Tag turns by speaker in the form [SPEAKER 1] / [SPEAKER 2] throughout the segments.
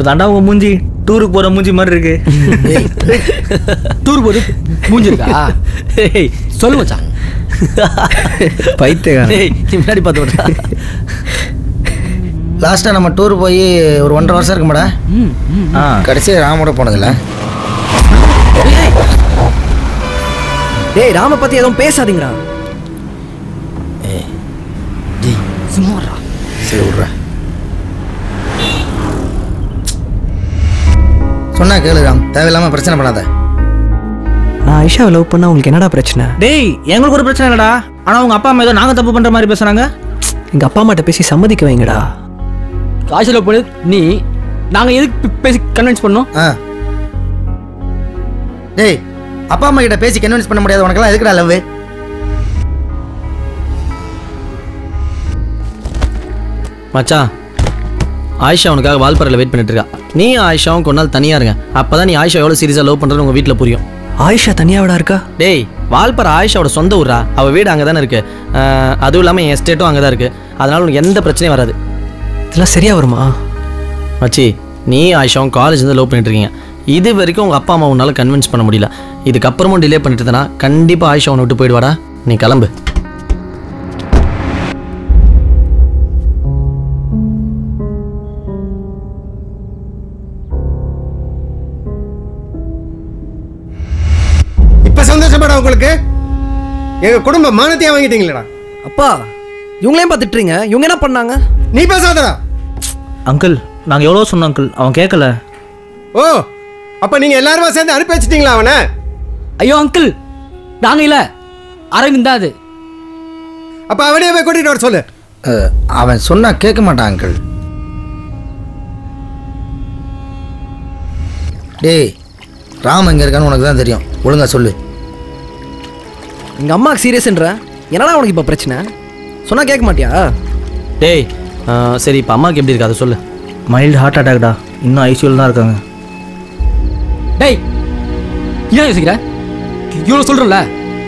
[SPEAKER 1] அதாண்டா உங்க மூஞ்சி டூருக்கு போற மூஞ்சி மாதிரி இருக்கு
[SPEAKER 2] டூர் போது மூஞ்சிருக்கா
[SPEAKER 3] ஏய்
[SPEAKER 2] சொல்லு மச்சான்
[SPEAKER 4] பைத்தியக்காரன்
[SPEAKER 3] ஏய் நீ முன்னாடி பார்த்து விட்றா
[SPEAKER 4] லாஸ்ட்டாக நம்ம டூர் போய் ஒரு ஒன்றரை வருஷம் இருக்குமாடா
[SPEAKER 1] ஆ
[SPEAKER 4] கடைசியாக ராமோட போனதில்ல
[SPEAKER 5] டேய் ராம பத்தி எதுவும் பேசாதீங்கடா
[SPEAKER 4] சரி விட்றேன் சொன்னா கேளு ராம் தேவையில்லாமல் பிரச்சனை பண்ணாத
[SPEAKER 5] நான் ஐஷாவை லவ் பண்ணா உங்களுக்கு என்னடா பிரச்சனை
[SPEAKER 1] டேய் எங்களுக்கு ஒரு பிரச்சனை இல்லடா ஆனா உங்க அப்பா அம்மா ஏதோ நாங்க தப்பு பண்ற மாதிரி பேசுறாங்க
[SPEAKER 5] எங்க அப்பா அம்மாட்ட பேசி சம்மதிக்க வைங்கடா
[SPEAKER 2] காய்ச்சல போடு நீ நாங்க எதுக்கு பே- பேசி கன்வின்ஸ் பண்ணோம்
[SPEAKER 4] ஆ டேய் அப்பா அம்மா கிட்ட பேசி கன்வின்ஸ் பண்ண முடியாது உனக்கெல்லாம் எதுக்குடா லவ்
[SPEAKER 3] மச்சான் ஆயிஷா உனக்காக வால்பாறையில் வெயிட் பண்ணிட்டு இருக்கா நீ ஆயிஷாவும் கொஞ்ச நாள் தனியா இருங்க அப்பதான் நீ ஆயிஷா எவ்வளவு சீரியஸா லவ் பண்றன்னு உங்க வீட்ல புரியும்
[SPEAKER 5] ஆயிஷா தனியாவிடா இருக்கா
[SPEAKER 3] டேய் வால்பாறை ஆயிஷாவோட சொந்த ஊரா அவ வீடு அங்கே தானே இருக்கு அஹ், அதுவும் இல்லாமல் என் எஸ்டேட்டும் அங்கே தான் இருக்கு அதனால உனக்கு எந்த பிரச்சனையும் வராது
[SPEAKER 5] இதெல்லாம் சரியா வருமா
[SPEAKER 3] மச்சி நீ ஆயிஷாவும் காலேஜ் வந்து லவ் பண்ணிட்டு இருக்கீங்க இது வரைக்கும் உங்கள் அப்பா அம்மா உன்னால கன்வின்ஸ் பண்ண முடியல இதுக்கப்புறமும் டிலே பண்ணிட்டு இருந்தனா கண்டிப்பாக ஆயிஷா உன்னை விட்டு போயிடுவாடா நீ கிளம்பு
[SPEAKER 6] இப்ப சந்தோஷப்படா உங்களுக்கு எங்க குடும்ப மானத்தையே வாங்கிட்டீங்களேடா
[SPEAKER 5] அப்பா இவங்களையும் பார்த்துட்டுறீங்க இவங்க என்ன பண்ணாங்க
[SPEAKER 6] நீ பேசாதடா
[SPEAKER 1] அங்கிள் நாங்க எவ்வளோ சொன்னோம் அங்கிள் அவன் கேட்கல
[SPEAKER 6] ஓ அப்ப நீங்க எல்லாருமா சேர்ந்து அனுப்பி வச்சிட்டீங்களா அவனை
[SPEAKER 2] ஐயோ அங்கிள் நாங்க இல்ல அரவிந்த் தான் அது
[SPEAKER 6] அப்ப அவனையே போய் கூட்டிட்டு வர சொல்லு
[SPEAKER 4] அஹ், அவன் சொன்னா கேட்க மாட்டான் அங்கிள் டேய் ராம் எங்க இருக்கான்னு உனக்கு தான் தெரியும் ஒழுங்கா சொல்லு
[SPEAKER 5] எங்க அம்மாக்கு சீரியஸ்ன்ற என்னடா உனக்கு இப்போ பிரச்சனை சொன்னா கேட்க மாட்டியா
[SPEAKER 3] டேய் அஹ், சரி இப்போ அம்மாவுக்கு எப்படி இருக்கு அதை சொல்லு
[SPEAKER 1] மைல்டு ஹார்ட் அட்டாக்டா இன்னும் ஐசியூல தான் இருக்காங்க
[SPEAKER 2] டேய் ஏன் யோசிக்கிற இவ்வளோ சொல்றல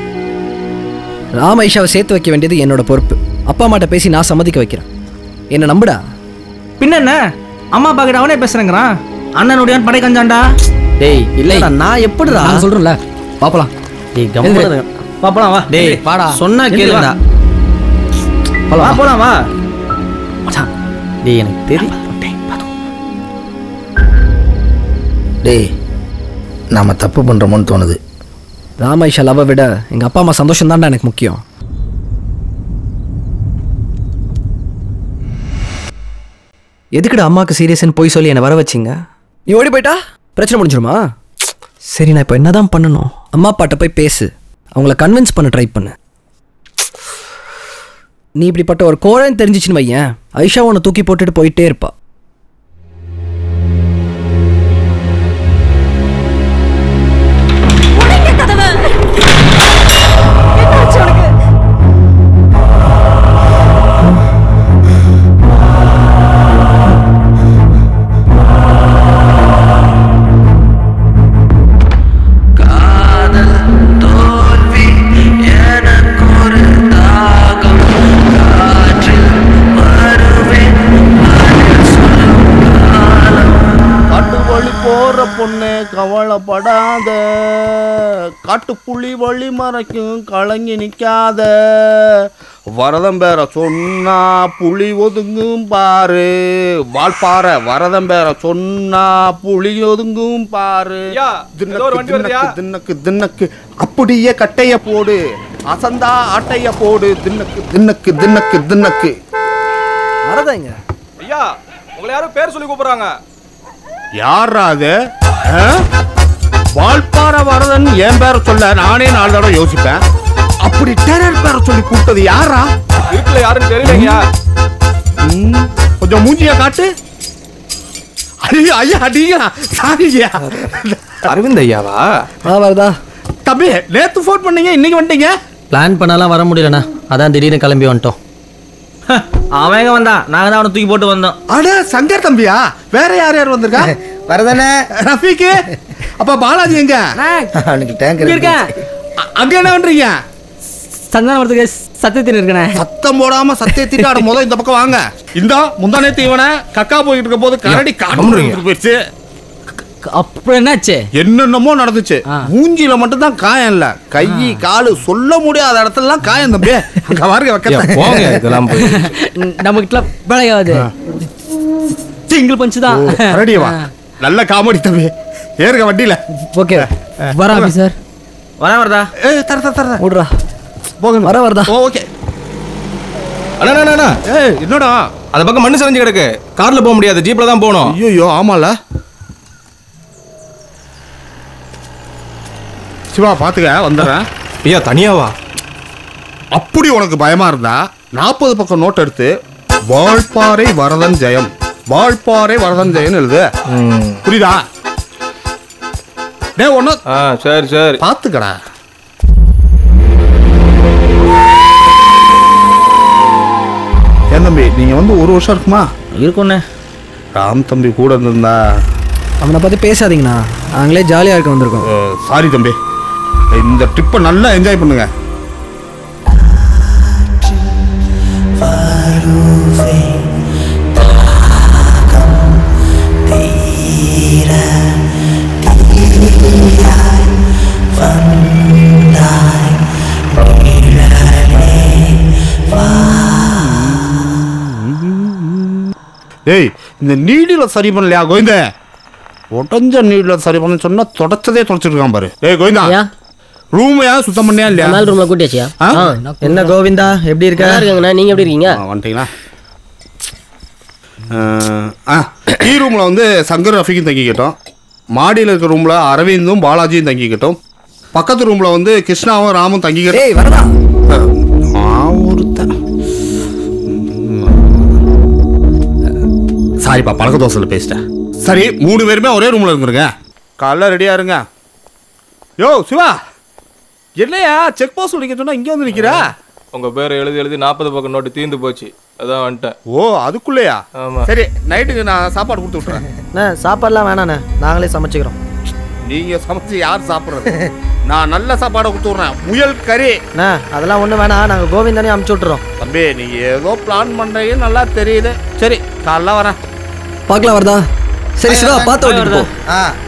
[SPEAKER 5] ராம ஐஷாவை சேர்த்து வைக்க வேண்டியது என்னோட பொறுப்பு அப்பா அம்மாட்ட பேசி நான் சம்மதிக்க வைக்கிறேன் என்ன நம்புடா
[SPEAKER 1] பின்ன என்ன அம்மா அப்பா கிட்ட அவனே பேசுறேங்கிறான் அண்ணனுடையான் படை கஞ்சாண்டா
[SPEAKER 3] டேய் இல்லைடா நான் எப்படிடா
[SPEAKER 2] நான் சொல்றேன்ல பாப்பலாம்
[SPEAKER 3] டேய் கம்முனு
[SPEAKER 1] வா போலாம் வா
[SPEAKER 3] டேய்
[SPEAKER 2] வாடா.
[SPEAKER 3] சொன்னா
[SPEAKER 1] எந்திரி வா.
[SPEAKER 3] கேளுடா
[SPEAKER 1] வா போலாம் வா
[SPEAKER 3] டேய் எனக்கு தெரியும்
[SPEAKER 4] டேய் நாம தப்பு பண்றோமோன்னு தோணுது
[SPEAKER 5] ராம ஐஷா லவ்வை விட எங்க அப்பா அம்மா சந்தோஷம் தான்டா எனக்கு முக்கியம் எதுக்குடா அம்மாவுக்கு சீரியஸ்னு போய் சொல்லி என்னை வர வச்சிங்க நீ ஓடி போயிட்டா பிரச்சனை முடிஞ்சிருமா சரி நான் இப்போ என்னதான் பண்ணணும் அம்மா அப்பாட்ட போய் பேசு அவங்கள கன்வின்ஸ் பண்ண ட்ரை பண்ணு நீ இப்படிப்பட்ட ஒரு கோழன்னு தெரிஞ்சிச்சுன்னு வையேன் ஐஷா உன்னை தூக்கி போட்டுட்டு போயிட்டே இருப்பா
[SPEAKER 7] காட்டு வழி போற பொண்ணு கவலைப்படாத காட்டு புலி வழி மறைக்கும் கலங்கி நிக்காத வரதம் பேர சொன்னா புலி ஒதுங்கும் பாரு வால்பாறை வரதம் பேர சொன்னா புலி ஒதுங்கும் பாரு தின்னக்கு தின்னக்கு தின்னக்கு தின்னக்கு அப்படியே கட்டைய போடு அசந்தா ஆட்டைய போடு தின்னக்கு தின்னக்கு தின்னக்கு தின்னக்கு
[SPEAKER 5] வரதாங்க
[SPEAKER 8] ஐயா உங்களை யாரும் பேர் சொல்லி கூப்பிடுறாங்க
[SPEAKER 7] யாரா அது ஆ? வால்பாறை வரதன் என் பேரை சொல்ல நானே நாலு தடவை யோசிப்பேன் அப்படி டெரர் பேரை சொல்லி கூப்பிட்டது யாரா
[SPEAKER 8] இருக்குல்ல யாருன்னு தெரியலைங்கய்யா
[SPEAKER 7] ம், கொஞ்சம் மூஞ்சிய காட்டு ஐயா ஐயா அடியா சாரியா
[SPEAKER 8] அரவிந்த் ஐயாவா
[SPEAKER 5] ஆ வரதா
[SPEAKER 7] தம்பி நேத்து ஃபோன் பண்ணீங்க இன்னைக்கு வந்துட்டீங்க
[SPEAKER 3] பிளான் பண்ணாலாம் வர முடியலண்ணா அதான் திடீர்னு கிளம்பி வந்துட்டோம்
[SPEAKER 1] அவன் எங்க வந்தான் நாங்க தான் அவனை தூக்கி போட்டு வந்தோம்
[SPEAKER 7] அட சங்கர் தம்பியா வேற யார் யார் வந்திருக்கா
[SPEAKER 4] வரதானே
[SPEAKER 7] ரஃபீக்கு அப்ப பாலாஜி எங்க
[SPEAKER 4] அவனுக்கு டேங்கர்
[SPEAKER 2] இருக்கேன்
[SPEAKER 7] அ- அங்க என்ன பண்றீங்க
[SPEAKER 2] சந்தானத்துக்கு சத்தியத்தில் இருக்கனே
[SPEAKER 7] சத்தம் போடாம சத்தியத்திட்டு ஆட முத இந்த பக்கம் வாங்க இந்த முந்தானே தீவன கக்கா போயிட்டு இருக்க போது கரடி காட்டு போயிடுச்சு
[SPEAKER 2] அப்புறம் என்னாச்சு
[SPEAKER 7] என்னென்னமோ நடந்துச்சு
[SPEAKER 2] ஆ.
[SPEAKER 7] மூஞ்சில மட்டும் தான் காயம் இல்ல கை காலு சொல்ல முடியாத இடத்துலலாம் காயம் தம்பி அங்க பாருங்க வைக்க
[SPEAKER 8] போங்க இதெல்லாம் போய்
[SPEAKER 2] நம்ம கிட்ட விளையாது சிங்கிள் பஞ்சு தான்
[SPEAKER 7] கரடியவா நல்ல காமெடி தம்பி ஏறுங்க வண்டியில
[SPEAKER 5] ஓகே
[SPEAKER 2] வர ஆஃபீஸர்
[SPEAKER 1] வரேன் வரதா
[SPEAKER 7] ஏ தர தர தர
[SPEAKER 5] விட்றா
[SPEAKER 7] போங்க
[SPEAKER 5] வர வரதா
[SPEAKER 7] ஓகே
[SPEAKER 8] அண்ணா அண்ணா, அண்ணா
[SPEAKER 7] ஏய் என்னடா
[SPEAKER 8] அந்த பக்கம் மண்ணு சரிஞ்சு கிடக்கு கார்ல போக முடியாது ஜீப்ல தான் போகணும்
[SPEAKER 7] ஐயோ ஆமால சிவா பாத்துக்க வந்துடுறேன்
[SPEAKER 8] ஐயா தனியாவா
[SPEAKER 7] அப்படி உனக்கு பயமா இருந்தா நாற்பது பக்கம் நோட் எடுத்து வாழ்பாறை வரதன் ஜெயம் வாழ்பாறை வரதன் ஜெயம் எழுது
[SPEAKER 8] ம்.
[SPEAKER 7] புரியுதா டே ஒன்னு
[SPEAKER 8] ஆ சரி சரி
[SPEAKER 7] பாத்துக்கடா ஏன் தம்பி நீங்க வந்து ஒரு வருஷம் இருக்குமா
[SPEAKER 1] இருக்கும்ண்ணே
[SPEAKER 7] ராம் தம்பி கூட இருந்திருந்தா
[SPEAKER 5] அவனை பற்றி பேசாதீங்கண்ணா நாங்களே ஜாலியாக இருக்க வந்திருக்கோம்
[SPEAKER 7] சாரி தம்பி இந்த ட்ரிப்பை நல்லா என்ஜாய் பண்ணுங்க ஏய் இந்த நீடில சரி பண்ணலையா கோவிந்த உடஞ்ச நீடில சரி பண்ண சொன்னா தொடச்சதே தொடச்சிருக்கான் பாரு ஏய் கோவிந்தா
[SPEAKER 9] ஐயா
[SPEAKER 7] ரூம் ஏன் சுத்தம் பண்ணியா இல்லையா
[SPEAKER 9] மேல் ரூம்ல கூட்டியாச்சியா
[SPEAKER 7] ஆ?
[SPEAKER 9] ஆ
[SPEAKER 3] என்ன கோவிந்தா எப்படி இருக்க
[SPEAKER 9] நல்லா இருக்கேங்கண்ணா நீங்க எப்படி இருக்கீங்க
[SPEAKER 7] ஆ, வந்துட்டீங்களா அஹ், ஆ கீ ரூமில் வந்து சங்கர் ரஃபிக்கும் தங்கிக்கிட்டோம் மாடியில் இருக்க ரூமில் அரவிந்தும் பாலாஜியும் தங்கிக்கிட்டோம் பக்கத்து ரூமில் வந்து கிருஷ்ணாவும் ராமும் தங்கிக்கிட்டோம்
[SPEAKER 5] ஏய் வரதா
[SPEAKER 7] நான் ஒருத்தன் சாரிப்பா பழக்க தோசையில் பேசிட்டேன் சரி மூணு பேருமே ஒரே ரூமில் இருந்துருங்க காலைல ரெடியாக இருங்க யோ சிவா என்னையா செக் போஸ்ட் நிற்க சொன்னா இங்கே வந்து நிற்கிறா
[SPEAKER 8] உங்க பேரை எழுதி எழுதி நாற்பது பக்கம் நோட்டு தீர்ந்து போச்சு அதான் வந்துட்டேன்
[SPEAKER 7] ஓ அதுக்குள்ளேயா
[SPEAKER 8] ஆமா
[SPEAKER 7] சரி நைட்டுக்கு நான் சாப்பாடு கொடுத்து விட்றேன்
[SPEAKER 3] அண்ணா சாப்பாடுலாம் வேணாண்ணே நாங்களே சமைச்சிக்கிறோம்
[SPEAKER 7] நீங்க சமைச்சு யார் சாப்பிட்றது நான் நல்ல சாப்பாடை கொடுத்து விட்றேன் முயல் கறி
[SPEAKER 3] அண்ணா அதெல்லாம் ஒன்றும் வேணாம் நாங்கள் கோவிந்தானே அமுச்சு விட்றோம்
[SPEAKER 7] தம்பி நீங்க ஏதோ பிளான் பண்றீங்க நல்லா தெரியுது சரி காலைல வரேன்
[SPEAKER 5] பார்க்கலாம் வரதா சரி சிவா பார்த்து ஓட்டிட்டு போ
[SPEAKER 4] ஆ